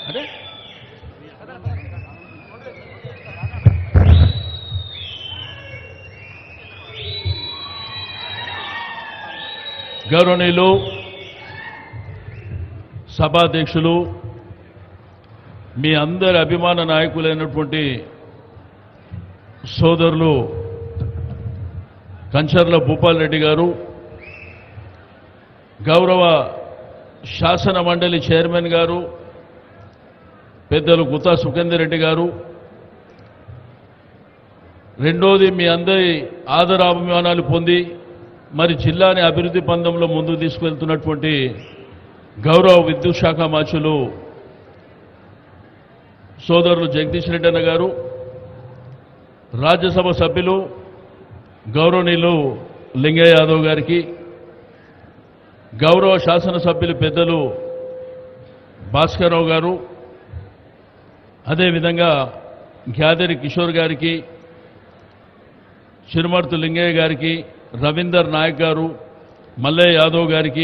అరే గౌరవనీయులు సభాధ్యక్షులు మీ అందరి అభిమాన నాయకులైనటువంటి సోదరులు కంచర్ల భూపాల్ రెడ్డి గారు గౌరవ శాసన మండలి చైర్మన్ గారు పెద్దలు గుత్తా సుఖేందర్ రెడ్డి గారు రెండోది మీ అందరి ఆదరాభిమానాలు పొంది మరి జిల్లాని అభివృద్ధి పందంలో ముందుకు తీసుకువెళ్తున్నటువంటి గౌరవ విద్యుత్ శాఖ మాచులు సోదరులు జగదీష్ రెడ్డి అన్న గారు రాజ్యసభ సభ్యులు గౌరవనీయులు లింగయ్య యాదవ్ గారికి గౌరవ శాసనసభ్యులు పెద్దలు భాస్కర్రావు గారు అదేవిధంగా గ్యాదరి కిషోర్ గారికి చిరుమర్తి లింగయ్య గారికి రవీందర్ నాయక్ గారు మల్లయ్య యాదవ్ గారికి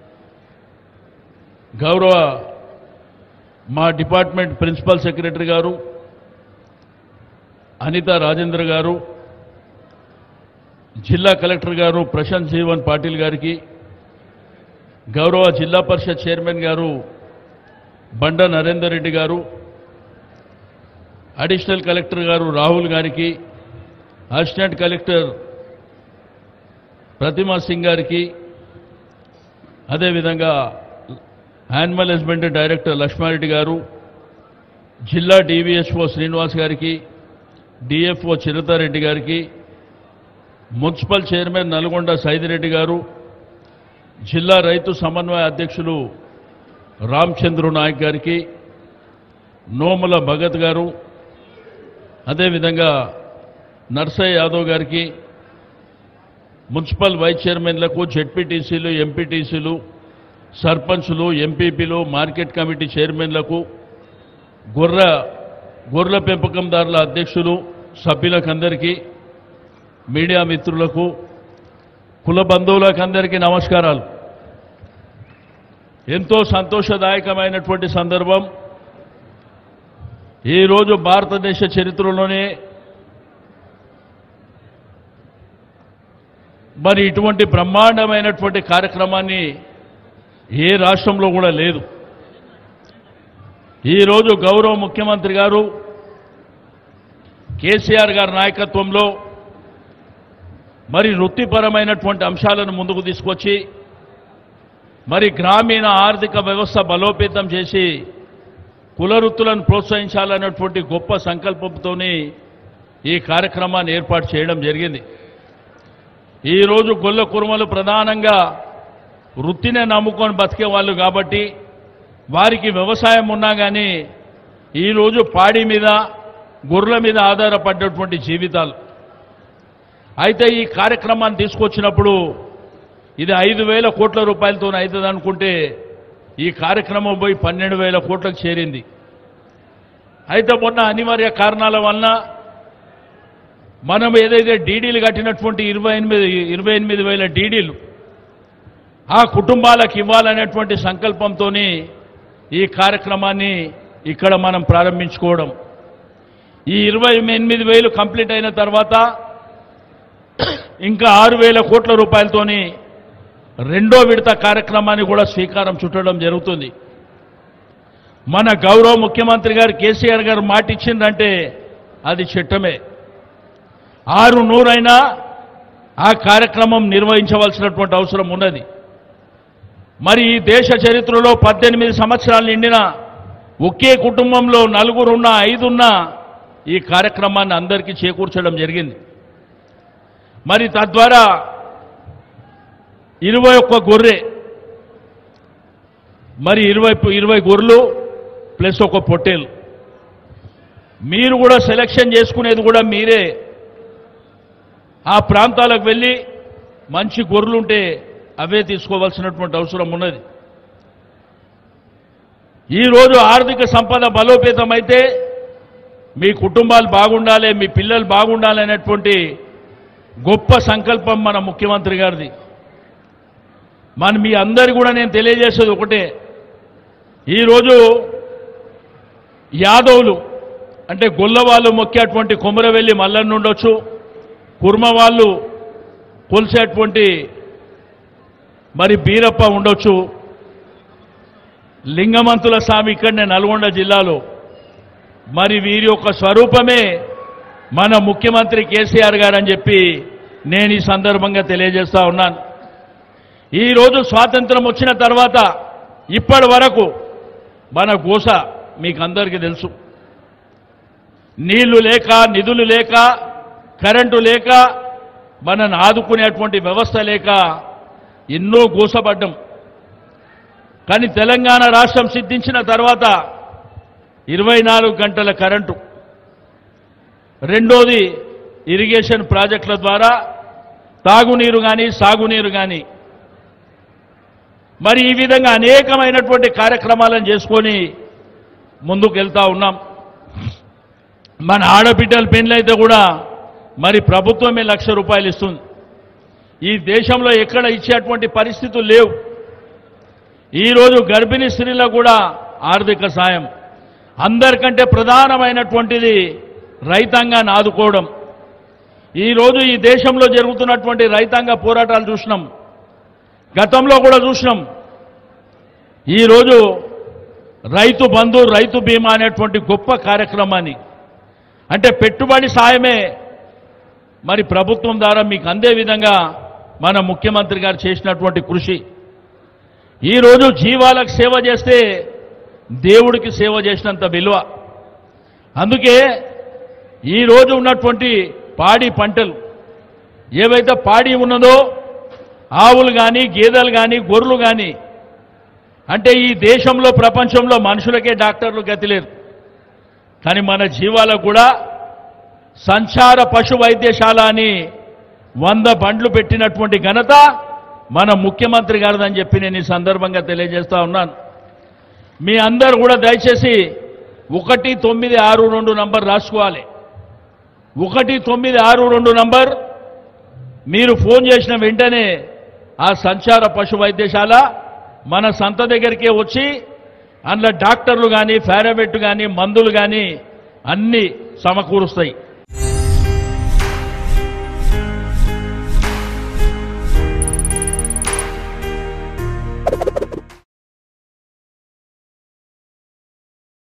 గౌరవ మా డిపార్ట్మెంట్ ప్రిన్సిపల్ సెక్రటరీ గారు అనిత రాజేంద్ర గారు జిల్లా కలెక్టర్ గారు ప్రశాంత్ జీవన్ పాటిల్ గారికి గౌరవ జిల్లా పరిషత్ చైర్మన్ గారు బండ నరేందర్ రెడ్డి గారు అడిషనల్ కలెక్టర్ గారు రాహుల్ గారికి అసిస్టెంట్ కలెక్టర్ ప్రతిమా సింగ్ గారికి అదేవిధంగా యానిమల్ హస్బెండరీ డైరెక్టర్ లక్ష్మారెడ్డి గారు జిల్లా డివిఎస్ఓ శ్రీనివాస్ గారికి డిఎఫ్ఓ చిరుతారెడ్డి గారికి మున్సిపల్ చైర్మన్ నల్గొండ సైదిరెడ్డి గారు జిల్లా రైతు సమన్వయ అధ్యక్షులు రామచంద్రు నాయక్ గారికి నోముల భగత్ గారు అదేవిధంగా నర్సయ్య యాదవ్ గారికి మున్సిపల్ వైస్ చైర్మన్లకు జెడ్పీటీసీలు ఎంపీటీసీలు సర్పంచులు ఎంపీపీలు మార్కెట్ కమిటీ చైర్మన్లకు గొర్ర గొర్రెల పెంపకందారుల అధ్యక్షులు సభ్యులకందరికీ మీడియా మిత్రులకు కుల బంధువులకు అందరికీ నమస్కారాలు ఎంతో సంతోషదాయకమైనటువంటి సందర్భం ఈరోజు భారతదేశ చరిత్రలోనే మరి ఇటువంటి బ్రహ్మాండమైనటువంటి కార్యక్రమాన్ని ఏ రాష్ట్రంలో కూడా లేదు ఈరోజు గౌరవ ముఖ్యమంత్రి గారు కేసీఆర్ గారి నాయకత్వంలో మరి వృత్తిపరమైనటువంటి అంశాలను ముందుకు తీసుకొచ్చి మరి గ్రామీణ ఆర్థిక వ్యవస్థ బలోపేతం చేసి కుల వృత్తులను ప్రోత్సహించాలన్నటువంటి గొప్ప సంకల్పంతోని ఈ కార్యక్రమాన్ని ఏర్పాటు చేయడం జరిగింది ఈరోజు గొల్ల కురుమలు ప్రధానంగా వృత్తినే నమ్ముకొని బతికే వాళ్ళు కాబట్టి వారికి వ్యవసాయం ఉన్నా కానీ ఈరోజు పాడి మీద గొర్రెల మీద ఆధారపడ్డటువంటి జీవితాలు అయితే ఈ కార్యక్రమాన్ని తీసుకొచ్చినప్పుడు ఇది ఐదు వేల కోట్ల రూపాయలతో అవుతుంది అనుకుంటే ఈ కార్యక్రమం పోయి పన్నెండు వేల కోట్లకు చేరింది అయితే మొన్న అనివార్య కారణాల వలన మనం ఏదైతే డీడీలు కట్టినటువంటి ఇరవై ఎనిమిది ఇరవై ఎనిమిది వేల డీడీలు ఆ కుటుంబాలకు ఇవ్వాలనేటువంటి సంకల్పంతో ఈ కార్యక్రమాన్ని ఇక్కడ మనం ప్రారంభించుకోవడం ఈ ఇరవై ఎనిమిది వేలు కంప్లీట్ అయిన తర్వాత ఇంకా ఆరు వేల కోట్ల రూపాయలతోని రెండో విడత కార్యక్రమాన్ని కూడా స్వీకారం చుట్టడం జరుగుతుంది మన గౌరవ ముఖ్యమంత్రి గారు కేసీఆర్ గారు మాట ఇచ్చిందంటే అది చట్టమే ఆరు నూరైనా ఆ కార్యక్రమం నిర్వహించవలసినటువంటి అవసరం ఉన్నది మరి ఈ దేశ చరిత్రలో పద్దెనిమిది సంవత్సరాలు నిండిన ఒకే కుటుంబంలో నలుగురున్నా ఐదున్నా ఈ కార్యక్రమాన్ని అందరికీ చేకూర్చడం జరిగింది మరి తద్వారా ఇరవై ఒక్క గొర్రె మరి ఇరవై ఇరవై గొర్రెలు ప్లస్ ఒక పొట్టేలు మీరు కూడా సెలక్షన్ చేసుకునేది కూడా మీరే ఆ ప్రాంతాలకు వెళ్ళి మంచి గొర్రెలుంటే అవే తీసుకోవాల్సినటువంటి అవసరం ఉన్నది ఈరోజు ఆర్థిక సంపద బలోపేతమైతే మీ కుటుంబాలు బాగుండాలి మీ పిల్లలు బాగుండాలి అనేటువంటి గొప్ప సంకల్పం మన ముఖ్యమంత్రి గారిది మన మీ అందరి కూడా నేను తెలియజేసేది ఒకటే ఈరోజు యాదవులు అంటే గొల్ల వాళ్ళు మొక్కేటువంటి కొమరవెల్లి మల్లన్న ఉండొచ్చు కుర్మ వాళ్ళు కొలిసేటువంటి మరి బీరప్ప ఉండొచ్చు లింగమంతుల స్వామి ఇక్కడనే నల్గొండ జిల్లాలో మరి వీరి యొక్క స్వరూపమే మన ముఖ్యమంత్రి కేసీఆర్ గారు అని చెప్పి నేను ఈ సందర్భంగా తెలియజేస్తా ఉన్నాను ఈరోజు స్వాతంత్రం వచ్చిన తర్వాత ఇప్పటి వరకు మన గోస మీకు అందరికీ తెలుసు నీళ్లు లేక నిధులు లేక కరెంటు లేక మనను ఆదుకునేటువంటి వ్యవస్థ లేక ఎన్నో గోసపడ్డం కానీ తెలంగాణ రాష్ట్రం సిద్ధించిన తర్వాత ఇరవై నాలుగు గంటల కరెంటు రెండోది ఇరిగేషన్ ప్రాజెక్టుల ద్వారా తాగునీరు కానీ సాగునీరు కానీ మరి ఈ విధంగా అనేకమైనటువంటి కార్యక్రమాలను చేసుకొని ముందుకు వెళ్తా ఉన్నాం మన ఆడబిడ్డల పెళ్ళైతే కూడా మరి ప్రభుత్వమే లక్ష రూపాయలు ఇస్తుంది ఈ దేశంలో ఎక్కడ ఇచ్చేటువంటి పరిస్థితులు లేవు ఈరోజు గర్భిణీ స్త్రీలకు కూడా ఆర్థిక సాయం అందరికంటే ప్రధానమైనటువంటిది రైతాంగాన్ని ఆదుకోవడం ఈరోజు ఈ దేశంలో జరుగుతున్నటువంటి రైతాంగ పోరాటాలు చూసినాం గతంలో కూడా చూసినాం ఈరోజు రైతు బంధు రైతు బీమా అనేటువంటి గొప్ప కార్యక్రమాన్ని అంటే పెట్టుబడి సాయమే మరి ప్రభుత్వం ద్వారా మీకు అందే విధంగా మన ముఖ్యమంత్రి గారు చేసినటువంటి కృషి ఈరోజు జీవాలకు సేవ చేస్తే దేవుడికి సేవ చేసినంత విలువ అందుకే ఈరోజు ఉన్నటువంటి పాడి పంటలు ఏవైతే పాడి ఉన్నదో ఆవులు కానీ గేదెలు కానీ గొర్రెలు కానీ అంటే ఈ దేశంలో ప్రపంచంలో మనుషులకే డాక్టర్లు గతి లేరు కానీ మన జీవాలకు కూడా సంచార పశు వైద్యశాల అని వంద బండ్లు పెట్టినటువంటి ఘనత మన ముఖ్యమంత్రి గారిదని చెప్పి నేను ఈ సందర్భంగా తెలియజేస్తా ఉన్నాను మీ అందరు కూడా దయచేసి ఒకటి తొమ్మిది ఆరు రెండు నంబర్ రాసుకోవాలి ఒకటి తొమ్మిది ఆరు రెండు నంబర్ మీరు ఫోన్ చేసిన వెంటనే ఆ సంచార పశు వైద్యశాల మన సంత దగ్గరికే వచ్చి అందులో డాక్టర్లు కానీ పారామెట్ కానీ మందులు కానీ అన్నీ సమకూరుస్తాయి